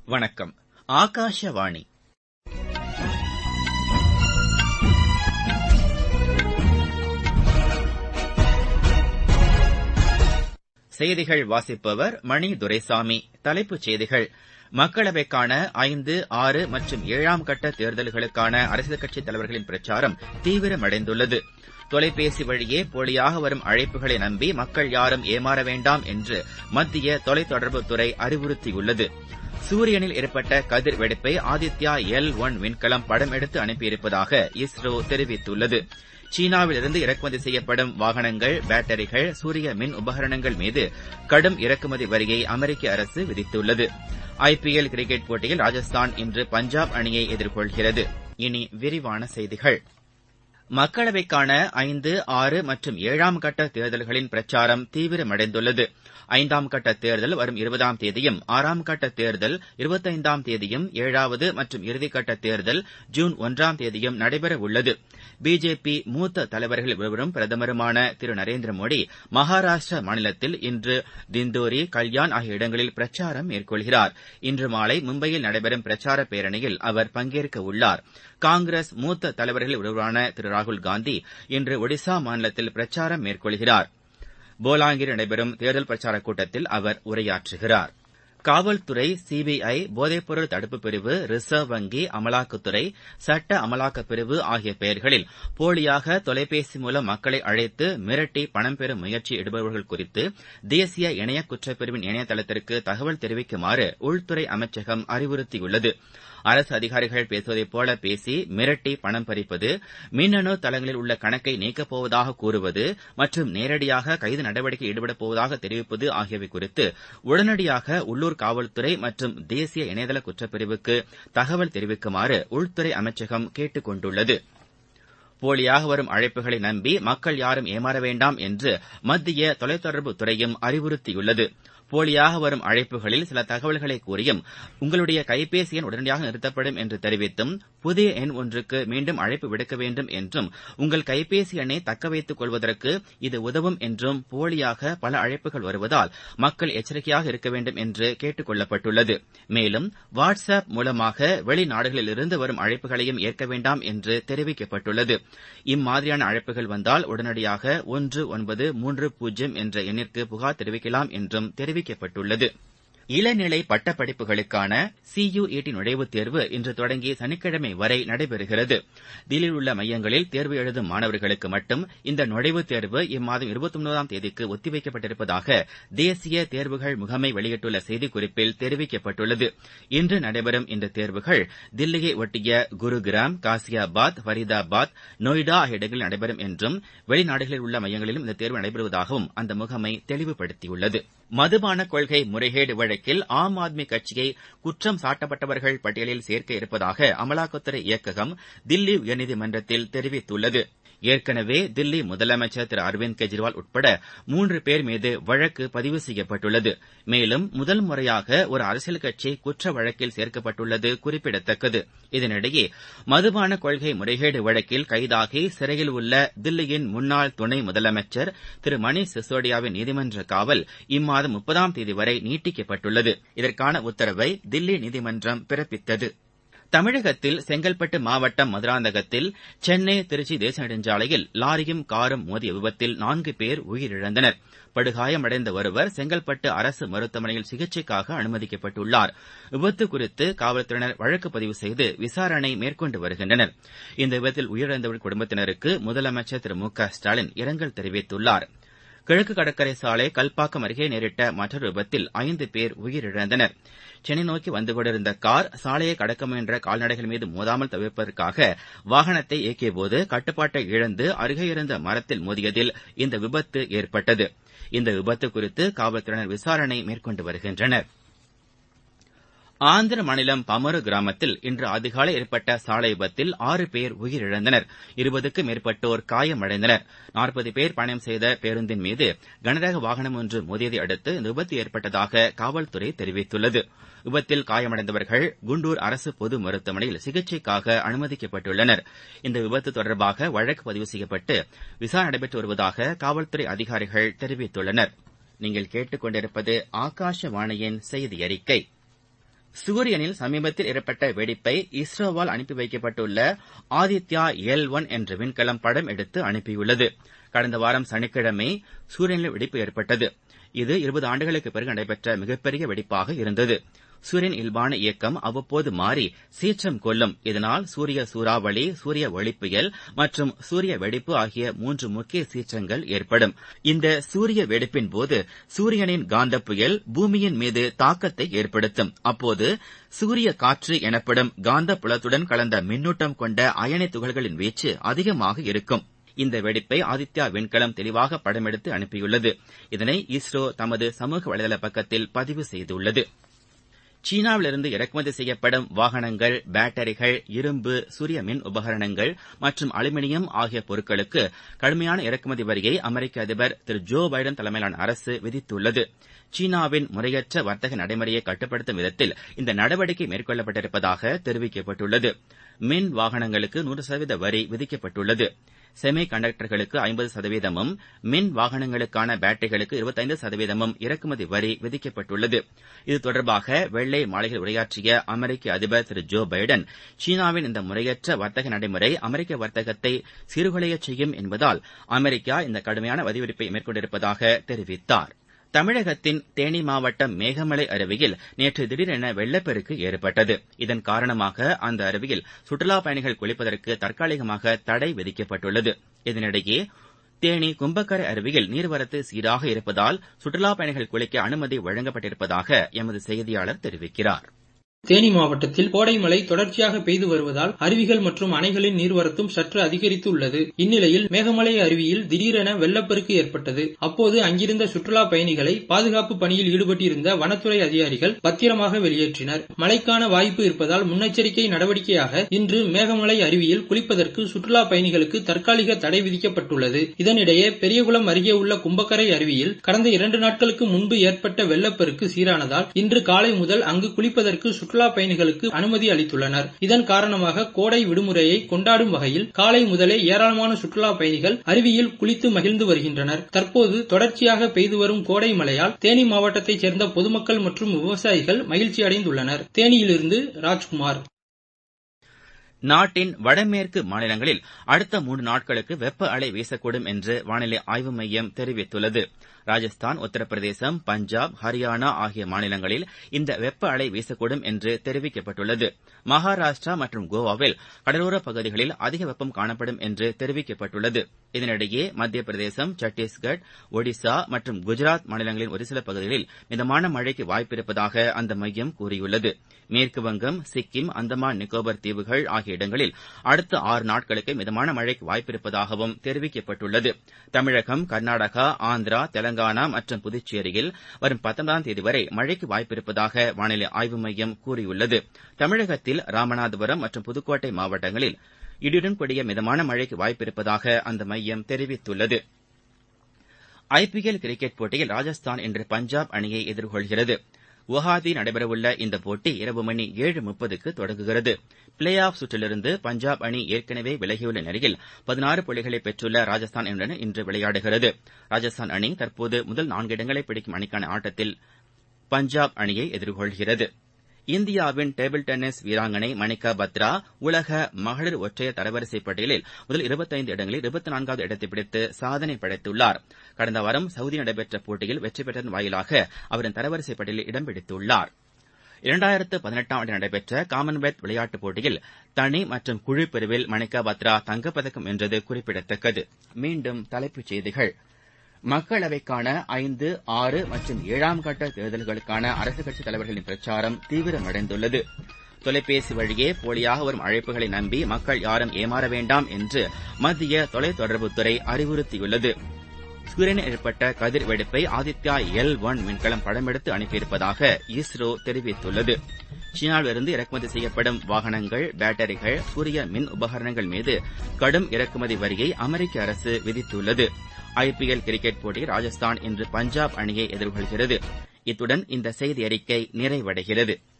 வணக்கம் ஆகாஷவாணி செய்திகள் வாசிப்பவர் மணி துரைசாமி தலைப்புச் செய்திகள் மக்களவைக்கான ஐந்து ஆறு மற்றும் ஏழாம் கட்ட தேர்தல்களுக்கான அரசியல் கட்சித் தலைவர்களின் பிரச்சாரம் தீவிரமடைந்துள்ளது தொலைபேசி வழியே போலியாக வரும் அழைப்புகளை நம்பி மக்கள் யாரும் ஏமாற வேண்டாம் என்று மத்திய தொலைத்தொடர்புத்துறை அறிவுறுத்தியுள்ளது சூரியனில் ஏற்பட்ட கதிர் வெடிப்பை ஆதித்யா எல் ஒன் விண்கலம் படம் எடுத்து அனுப்பியிருப்பதாக இஸ்ரோ தெரிவித்துள்ளது சீனாவிலிருந்து இறக்குமதி செய்யப்படும் வாகனங்கள் பேட்டரிகள் சூரிய மின் உபகரணங்கள் மீது கடும் இறக்குமதி வரியை அமெரிக்க அரசு விதித்துள்ளது ஐபிஎல் கிரிக்கெட் போட்டியில் ராஜஸ்தான் இன்று பஞ்சாப் அணியை எதிர்கொள்கிறது இனி விரிவான செய்திகள் மக்களவைக்கான ஐந்து ஆறு மற்றும் ஏழாம் கட்ட தேர்தல்களின் பிரச்சாரம் தீவிரமடைந்துள்ளது ஐந்தாம் கட்ட தேர்தல் வரும் இருபதாம் தேதியும் ஆறாம் கட்ட தேர்தல் இருபத்தைந்தாம் தேதியும் ஏழாவது மற்றும் இறுதிக்கட்ட தேர்தல் ஜூன் ஒன்றாம் தேதியும் நடைபெறவுள்ளது பிஜேபி மூத்த தலைவர்கள் ஒருவரும் பிரதமருமான திரு நரேந்திர மோடி மகாராஷ்டிரா மாநிலத்தில் இன்று திந்தோரி கல்யாண் ஆகிய இடங்களில் பிரச்சாரம் மேற்கொள்கிறார் இன்று மாலை மும்பையில் நடைபெறும் பிரச்சார பேரணியில் அவர் பங்கேற்க உள்ளார் காங்கிரஸ் மூத்த தலைவர்களில் ஒருவரான திரு ராகுல்காந்தி இன்று ஒடிசா மாநிலத்தில் பிரச்சாரம் மேற்கொள்கிறார் போலாங்கில் நடைபெறும் தேர்தல் பிரச்சாரக் கூட்டத்தில் அவர் உரையாற்றுகிறார் காவல்துறை சிபிஐ போதைப்பொருள் தடுப்புப் பிரிவு ரிசர்வ் வங்கி அமலாக்கத்துறை சட்ட அமலாக்கப் பிரிவு ஆகிய பெயர்களில் போலியாக தொலைபேசி மூலம் மக்களை அழைத்து மிரட்டி பணம் பெறும் முயற்சியில் ஈடுபடுபவர்கள் குறித்து தேசிய இணைய குற்றப்பிரிவின் இணையதளத்திற்கு தகவல் தெரிவிக்குமாறு உள்துறை அமைச்சகம் அறிவுறுத்தியுள்ளது அரசு அதிகாரிகள் பேசுவதைப் போல பேசி மிரட்டி பணம் பறிப்பது மின்னணு தளங்களில் உள்ள கணக்கை நீக்கப் போவதாக கூறுவது மற்றும் நேரடியாக கைது நடவடிக்கை ஈடுபடப் போவதாக தெரிவிப்பது ஆகியவை குறித்து உடனடியாக உள்ளூர் காவல்துறை மற்றும் தேசிய இணையதள குற்றப்பிரிவுக்கு தகவல் தெரிவிக்குமாறு உள்துறை அமைச்சகம் கேட்டுக் கொண்டுள்ளது போலியாக வரும் அழைப்புகளை நம்பி மக்கள் யாரும் ஏமாற வேண்டாம் என்று மத்திய தொலைத்தொடர்புத் துறையும் அறிவுறுத்தியுள்ளது போலியாக வரும் அழைப்புகளில் சில தகவல்களை கூறியும் உங்களுடைய கைபேசி எண் உடனடியாக நிறுத்தப்படும் என்று தெரிவித்தும் புதிய எண் ஒன்றுக்கு மீண்டும் அழைப்பு விடுக்க வேண்டும் என்றும் உங்கள் கைபேசி எண்ணை தக்க வைத்துக் கொள்வதற்கு இது உதவும் என்றும் போலியாக பல அழைப்புகள் வருவதால் மக்கள் எச்சரிக்கையாக இருக்க வேண்டும் என்று கேட்டுக் கொள்ளப்பட்டுள்ளது மேலும் வாட்ஸ் ஆப் மூலமாக வெளிநாடுகளிலிருந்து வரும் அழைப்புகளையும் ஏற்க வேண்டாம் என்று தெரிவிக்கப்பட்டுள்ளது இம்மாதிரியான அழைப்புகள் வந்தால் உடனடியாக ஒன்று ஒன்பது மூன்று பூஜ்ஜியம் என்ற எண்ணிற்கு புகார் தெரிவிக்கலாம் என்றும் தெரிவிக்கப்பட்டுள்ளது தெரிவிக்கப்பட்டுள்ளது இளநிலை பட்டப்படிப்புகளுக்கான சியுஇடி நுழைவுத் தேர்வு இன்று தொடங்கி சனிக்கிழமை வரை நடைபெறுகிறது தில்லியில் உள்ள மையங்களில் தேர்வு எழுதும் மாணவர்களுக்கு மட்டும் இந்த நுழைவுத் தேர்வு இம்மாதம் இருபத்தொன்பதாம் தேதிக்கு ஒத்திவைக்கப்பட்டிருப்பதாக தேசிய தேர்வுகள் முகமை வெளியிட்டுள்ள செய்திக்குறிப்பில் தெரிவிக்கப்பட்டுள்ளது இன்று நடைபெறும் இந்த தேர்வுகள் தில்லியை ஒட்டிய குருகிராம் காசியாபாத் ஃபரிதாபாத் நொய்டா ஆகிய இடங்களில் நடைபெறும் என்றும் வெளிநாடுகளில் உள்ள மையங்களிலும் இந்த தேர்வு நடைபெறுவதாகவும் அந்த முகமை தெளிவுபடுத்தியுள்ளது மதுபான கொள்கை முறைகேடு வழக்கில் ஆம் ஆத்மி கட்சியை குற்றம் சாட்டப்பட்டவர்கள் பட்டியலில் சேர்க்க இருப்பதாக அமலாக்கத்துறை இயக்ககம் தில்லி உயர்நீதிமன்றத்தில் தெரிவித்துள்ளது ஏற்கனவே தில்லி முதலமைச்சர் திரு அரவிந்த் கெஜ்ரிவால் உட்பட மூன்று பேர் மீது வழக்கு பதிவு செய்யப்பட்டுள்ளது மேலும் முதல் முறையாக ஒரு அரசியல் கட்சி குற்ற வழக்கில் சேர்க்கப்பட்டுள்ளது குறிப்பிடத்தக்கது இதனிடையே மதுபான கொள்கை முறைகேடு வழக்கில் கைதாகி சிறையில் உள்ள தில்லியின் முன்னாள் துணை முதலமைச்சர் திரு மணீஷ் சிசோடியாவின் நீதிமன்ற காவல் இம்மாதம் முப்பதாம் தேதி வரை நீட்டிக்கப்பட்டுள்ளது இதற்கான உத்தரவை தில்லி நீதிமன்றம் பிறப்பித்தது தமிழகத்தில் செங்கல்பட்டு மாவட்டம் மதுராந்தகத்தில் சென்னை திருச்சி தேசிய நெடுஞ்சாலையில் லாரியும் காரும் மோதிய விபத்தில் நான்கு பேர் உயிரிழந்தனர் படுகாயமடைந்த ஒருவர் செங்கல்பட்டு அரசு மருத்துவமனையில் சிகிச்சைக்காக அனுமதிக்கப்பட்டுள்ளார் விபத்து குறித்து காவல்துறையினர் வழக்கு பதிவு செய்து விசாரணை மேற்கொண்டு வருகின்றனர் இந்த விபத்தில் உயிரிழந்தவர்கள் குடும்பத்தினருக்கு முதலமைச்சர் திரு மு க ஸ்டாலின் இரங்கல் தெரிவித்துள்ளார் கிழக்கு கடற்கரை சாலை கல்பாக்கம் அருகே நேரிட்ட மற்றொரு விபத்தில் ஐந்து பேர் உயிரிழந்தனர் சென்னை நோக்கி வந்து கொண்டிருந்த கார் சாலையை கடக்க முயன்ற கால்நடைகள் மீது மோதாமல் தவிர்ப்பதற்காக வாகனத்தை இயக்கியபோது கட்டுப்பாட்டை இழந்து அருகே இருந்த மரத்தில் மோதியதில் இந்த விபத்து ஏற்பட்டது இந்த விபத்து குறித்து காவல்துறையினர் விசாரணை மேற்கொண்டு வருகின்றனர் ஆந்திர மாநிலம் பமரு கிராமத்தில் இன்று அதிகாலை ஏற்பட்ட சாலை விபத்தில் ஆறு பேர் உயிரிழந்தனர் இருபதுக்கும் மேற்பட்டோர் காயமடைந்தனர் நாற்பது பேர் பயணம் செய்த பேருந்தின் மீது கனரக வாகனம் ஒன்று மோதியதை அடுத்து இந்த விபத்து ஏற்பட்டதாக காவல்துறை தெரிவித்துள்ளது விபத்தில் காயமடைந்தவர்கள் குண்டூர் அரசு பொது மருத்துவமனையில் சிகிச்சைக்காக அனுமதிக்கப்பட்டுள்ளனர் இந்த விபத்து தொடர்பாக வழக்கு பதிவு செய்யப்பட்டு விசாரணை நடைபெற்று வருவதாக காவல்துறை அதிகாரிகள் தெரிவித்துள்ளனர் நீங்கள் கேட்டுக்கொண்டிருப்பது ஆகாஷவாணியின் செய்தி அறிக்கை சூரியனில் சமீபத்தில் ஏற்பட்ட வெடிப்பை இஸ்ரோவால் அனுப்பி வைக்கப்பட்டுள்ள ஆதித்யா எல் ஒன் என்ற விண்கலம் படம் எடுத்து அனுப்பியுள்ளது கடந்த வாரம் சனிக்கிழமை சூரியனில் வெடிப்பு ஏற்பட்டது இது இருபது ஆண்டுகளுக்கு பிறகு நடைபெற்ற மிகப்பெரிய வெடிப்பாக இருந்தது சூரியன் இயல்பான இயக்கம் அவ்வப்போது மாறி சீற்றம் கொள்ளும் இதனால் சூரிய சூறாவளி சூரிய ஒளிப்புயல் மற்றும் சூரிய வெடிப்பு ஆகிய மூன்று முக்கிய சீற்றங்கள் ஏற்படும் இந்த சூரிய வெடிப்பின் போது சூரியனின் காந்த புயல் பூமியின் மீது தாக்கத்தை ஏற்படுத்தும் அப்போது சூரிய காற்று எனப்படும் காந்த புலத்துடன் கலந்த மின்னூட்டம் கொண்ட அயனி துகள்களின் வீச்சு அதிகமாக இருக்கும் இந்த வெடிப்பை ஆதித்யா விண்கலம் தெளிவாக படமெடுத்து அனுப்பியுள்ளது இதனை இஸ்ரோ தமது சமூக வலைதள பக்கத்தில் பதிவு செய்துள்ளது சீனாவிலிருந்து இறக்குமதி செய்யப்படும் வாகனங்கள் பேட்டரிகள் இரும்பு சூரிய மின் உபகரணங்கள் மற்றும் அலுமினியம் ஆகிய பொருட்களுக்கு கடுமையான இறக்குமதி வரியை அமெரிக்க அதிபர் திரு ஜோ பைடன் தலைமையிலான அரசு விதித்துள்ளது சீனாவின் முறையற்ற வர்த்தக நடைமுறையை கட்டுப்படுத்தும் விதத்தில் இந்த நடவடிக்கை மேற்கொள்ளப்பட்டிருப்பதாக தெரிவிக்கப்பட்டுள்ளது மின் வாகனங்களுக்கு நூறு சதவீத வரி விதிக்கப்பட்டுள்ளது செமி கண்டக்டர்களுக்கு ஐம்பது சதவீதமும் மின் வாகனங்களுக்கான பேட்டரிகளுக்கு இருபத்தைந்து சதவீதமும் இறக்குமதி வரி விதிக்கப்பட்டுள்ளது இது தொடர்பாக வெள்ளை மாளிகையில் உரையாற்றிய அமெரிக்க அதிபர் திரு ஜோ பைடன் சீனாவின் இந்த முறையற்ற வர்த்தக நடைமுறை அமெரிக்க வர்த்தகத்தை சீர்குலையச் செய்யும் என்பதால் அமெரிக்கா இந்த கடுமையான வரி விதிப்பை மேற்கொண்டிருப்பதாக தெரிவித்தார் தமிழகத்தின் தேனி மாவட்டம் மேகமலை அருவியில் நேற்று திடீரென வெள்ளப்பெருக்கு ஏற்பட்டது இதன் காரணமாக அந்த அருவியில் சுற்றுலாப் பயணிகள் குளிப்பதற்கு தற்காலிகமாக தடை விதிக்கப்பட்டுள்ளது இதனிடையே தேனி கும்பக்கரை அருவியில் நீர்வரத்து சீராக இருப்பதால் சுற்றுலாப் பயணிகள் குளிக்க அனுமதி வழங்கப்பட்டிருப்பதாக எமது செய்தியாளர் தெரிவிக்கிறார் தேனி மாவட்டத்தில் கோடை மழை தொடர்ச்சியாக பெய்து வருவதால் அருவிகள் மற்றும் அணைகளின் நீர்வரத்தும் சற்று அதிகரித்து உள்ளது இந்நிலையில் மேகமலை அருவியில் திடீரென வெள்ளப்பெருக்கு ஏற்பட்டது அப்போது அங்கிருந்த சுற்றுலா பயணிகளை பாதுகாப்பு பணியில் ஈடுபட்டிருந்த வனத்துறை அதிகாரிகள் பத்திரமாக வெளியேற்றினர் மழைக்கான வாய்ப்பு இருப்பதால் முன்னெச்சரிக்கை நடவடிக்கையாக இன்று மேகமலை அருவியில் குளிப்பதற்கு சுற்றுலா பயணிகளுக்கு தற்காலிக தடை விதிக்கப்பட்டுள்ளது இதனிடையே பெரியகுளம் அருகே உள்ள கும்பக்கரை அருவியில் கடந்த இரண்டு நாட்களுக்கு முன்பு ஏற்பட்ட வெள்ளப்பெருக்கு சீரானதால் இன்று காலை முதல் அங்கு குளிப்பதற்கு சுற்றுலா பயணிகளுக்கு அனுமதி அளித்துள்ளனர் இதன் காரணமாக கோடை விடுமுறையை கொண்டாடும் வகையில் காலை முதலே ஏராளமான சுற்றுலா பயணிகள் அருவியில் குளித்து மகிழ்ந்து வருகின்றனர் தற்போது தொடர்ச்சியாக பெய்து வரும் கோடை மழையால் தேனி மாவட்டத்தைச் சேர்ந்த பொதுமக்கள் மற்றும் விவசாயிகள் மகிழ்ச்சி அடைந்துள்ளனர் தேனியிலிருந்து ராஜ்குமார் நாட்டின் வடமேற்கு மாநிலங்களில் அடுத்த மூன்று நாட்களுக்கு வெப்ப அலை வீசக்கூடும் என்று வானிலை ஆய்வு மையம் தெரிவித்துள்ளது ராஜஸ்தான் உத்தரப்பிரதேசம் பஞ்சாப் ஹரியானா ஆகிய மாநிலங்களில் இந்த வெப்ப அலை வீசக்கூடும் என்று தெரிவிக்கப்பட்டுள்ளது மகாராஷ்டிரா மற்றும் கோவாவில் கடலோரப் பகுதிகளில் அதிக வெப்பம் காணப்படும் என்று தெரிவிக்கப்பட்டுள்ளது இதனிடையே மத்திய பிரதேசம் சத்தீஸ்கர் ஒடிசா மற்றும் குஜராத் மாநிலங்களின் ஒரு சில பகுதிகளில் மிதமான மழைக்கு வாய்ப்பிருப்பதாக அந்த மையம் கூறியுள்ளது மேற்குவங்கம் சிக்கிம் அந்தமான் நிக்கோபர் தீவுகள் ஆகிய இடங்களில் அடுத்த ஆறு நாட்களுக்கு மிதமான மழைக்கு வாய்ப்பிருப்பதாகவும் தெரிவிக்கப்பட்டுள்ளது தமிழகம் கர்நாடகா ஆந்திரா தெலங்கானா மற்றும் புதுச்சேரியில் வரும் பத்தொன்பதாம் தேதி வரை மழைக்கு வாய்ப்பிருப்பதாக வானிலை ஆய்வு மையம் கூறியுள்ளது தமிழகத்தில் ராமநாதபுரம் மற்றும் புதுக்கோட்டை மாவட்டங்களில் இடியுடன் கூடிய மிதமான மழைக்கு வாய்ப்பிருப்பதாக அந்த மையம் தெரிவித்துள்ளது ஐபிஎல் கிரிக்கெட் போட்டியில் ராஜஸ்தான் இன்று பஞ்சாப் அணியை எதிர்கொள்கிறது குவஹாத்தி நடைபெறவுள்ள இந்த போட்டி இரவு மணி ஏழு முப்பதுக்கு தொடங்குகிறது பிளே ஆஃப் சுற்றிலிருந்து பஞ்சாப் அணி ஏற்கனவே விலகியுள்ள நிலையில் பதினாறு புள்ளிகளை பெற்றுள்ள ராஜஸ்தான் அணியுடன் இன்று விளையாடுகிறது ராஜஸ்தான் அணி தற்போது முதல் நான்கு இடங்களை பிடிக்கும் அணிக்கான ஆட்டத்தில் பஞ்சாப் அணியை எதிர்கொள்கிறது இந்தியாவின் டேபிள் டென்னிஸ் வீராங்கனை மணிகா பத்ரா உலக மகளிர் ஒற்றையர் தரவரிசை பட்டியலில் முதல் இருபத்தைந்து இடங்களில் இருபத்தி நான்காவது இடத்தை பிடித்து சாதனை படைத்துள்ளார் கடந்த வாரம் சவுதி நடைபெற்ற போட்டியில் வெற்றி பெற்றதன் வாயிலாக அவரின் தரவரிசை பட்டியலில் இடம் பிடித்துள்ளார் இரண்டாயிரத்து பதினெட்டாம் ஆண்டு நடைபெற்ற காமன்வெல்த் விளையாட்டுப் போட்டியில் தனி மற்றும் குழு பிரிவில் மணிகா பத்ரா தங்கப்பதக்கம் வென்றது குறிப்பிடத்தக்கது மீண்டும் தலைப்புச் செய்திகள் மக்களவைக்கான ஐந்து ஆறு மற்றும் ஏழாம் கட்ட தேர்தல்களுக்கான அரசுக் கட்சித் தலைவர்களின் பிரச்சாரம் தீவிரமடைந்துள்ளது தொலைபேசி வழியே போலியாக வரும் அழைப்புகளை நம்பி மக்கள் யாரும் ஏமாற வேண்டாம் என்று மத்திய தொலைத்தொடர்புத்துறை அறிவுறுத்தியுள்ளது சூரியனில் ஏற்பட்ட கதிர் வெடிப்பை ஆதித்யா எல் ஒன் விண்கலம் படமெடுத்து அனுப்பியிருப்பதாக இஸ்ரோ தெரிவித்துள்ளது சீனாவிலிருந்து இறக்குமதி செய்யப்படும் வாகனங்கள் பேட்டரிகள் சூரிய மின் உபகரணங்கள் மீது கடும் இறக்குமதி வரியை அமெரிக்க அரசு விதித்துள்ளது ஐபிஎல் கிரிக்கெட் போட்டியில் ராஜஸ்தான் இன்று பஞ்சாப் அணியை எதிர்கொள்கிறது இத்துடன் இந்த செய்தி அறிக்கை நிறைவடைகிறது